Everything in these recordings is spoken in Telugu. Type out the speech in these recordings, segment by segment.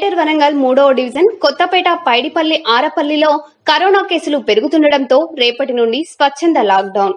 గ్రేటర్ వరంగల్ మూడవ డివిజన్ కొత్తపేట పైడిపల్లి ఆరపల్లిలో కరోనా కేసులు పెరుగుతుండటంతో రేపటి నుండి స్వచ్ఛంద లాక్డౌన్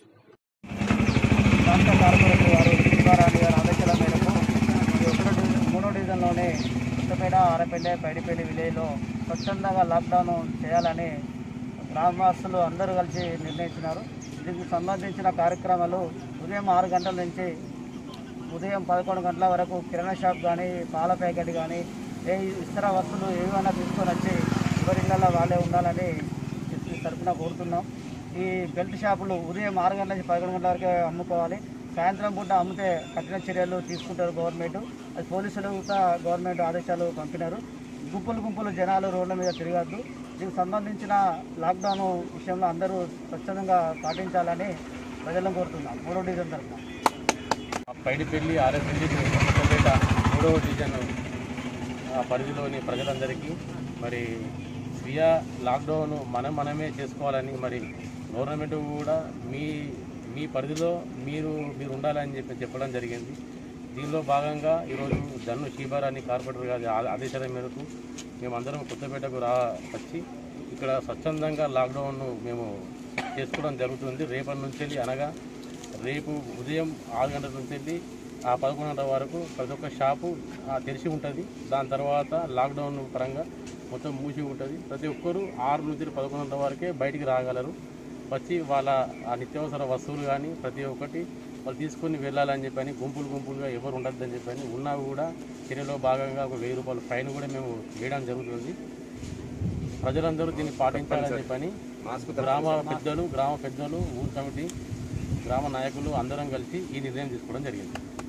రాష్ట్ర కార్పొరేటర్ వారు శివారాణి గారి ఆదేశాల మేరకు ఈ ఒకటో డివిజన్ మూడో డివిజన్లోనే కొత్తపేట ఆరపల్లి పైడిపల్లి విలేజ్లో స్వచ్ఛందంగా లాక్డౌన్ చేయాలని గ్రామవాసులు అందరూ కలిసి నిర్ణయించినారు దీనికి సంబంధించిన కార్యక్రమాలు ఉదయం ఆరు గంటల నుంచి ఉదయం పదకొండు గంటల వరకు కిరాణా షాప్ కానీ పాల ప్యాకెట్ కానీ ఏ ఇతర వస్తువులు ఏమైనా తీసుకొని వచ్చి ఎవరి ఇళ్ళల్లో వాళ్ళే ఉండాలని ఈ తరపున కోరుతున్నాం ఈ బెల్ట్ షాపులు ఉదయం ఆరు గంటల నుంచి పదకొండు గంటల వరకు అమ్ముకోవాలి సాయంత్రం పూట అమ్మితే కఠిన చర్యలు తీసుకుంటారు గవర్నమెంట్ అది పోలీసులు కూడా గవర్నమెంట్ ఆదేశాలు పంపినారు గుంపులు గుంపులు జనాలు రోడ్ల మీద తిరగద్దు దీనికి సంబంధించిన లాక్డౌన్ విషయంలో అందరూ స్వచ్ఛందంగా పాటించాలని ప్రజలను కోరుతున్నాం మూడో డివిజన్ తరఫున ఆ పైడిపల్లి ఆరపల్లి కొత్తపేట మూడవ డివిజన్ ఆ పరిధిలోని ప్రజలందరికీ మరి స్వీయ లాక్డౌన్ మనం మనమే చేసుకోవాలని మరి గవర్నమెంట్ కూడా మీ మీ పరిధిలో మీరు మీరు ఉండాలని చెప్పి చెప్పడం జరిగింది దీనిలో భాగంగా ఈరోజు జన్ను షీబారాని కార్పొరేటర్ గారి ఆ- ఆదేశాల మేరకు మేమందరం కొత్తపేటకు రా వచ్చి ఇక్కడ స్వచ్ఛందంగా లాక్డౌన్ను మేము చేసుకోవడం జరుగుతుంది రేపటి నుంచి వెళ్ళి అనగా రేపు ఉదయం ఆరు గంటల నుంచి వెళ్ళి ఆ పదకొండు గంటల వరకు ప్రతి ఒక్క షాపు ఆ, తెరిచి ఉంటుంది దాని తర్వాత లాక్డౌన్ పరంగా మొత్తం మూసి ఉంటుంది ప్రతి ఒక్కరూ ఆరు నుంచి పదకొండు గంటల వరకే బయటికి రాగలరు వచ్చి వాళ్ళ ఆ నిత్యావసర వస్తువులు కానీ ప్రతి ఒక్కటి వాళ్ళు తీసుకొని వెళ్ళాలని చెప్పని గుంపులు గుంపులుగా ఎవరు ఉండొద్దని చెప్పని ఉన్నా కూడా చర్యలో భాగంగా ఒక వెయ్యి రూపాయల ఫైన్ కూడా మేము వేయడం జరుగుతుంది ప్రజలందరూ దీన్ని పాటించాలని చెప్పని గ్రామ పెద్దలు గ్రామ పెద్దలు ఊరు కమిటీ గ్రామ నాయకులు అందరం కలిసి ఈ నిర్ణయం తీసుకోవడం జరిగింది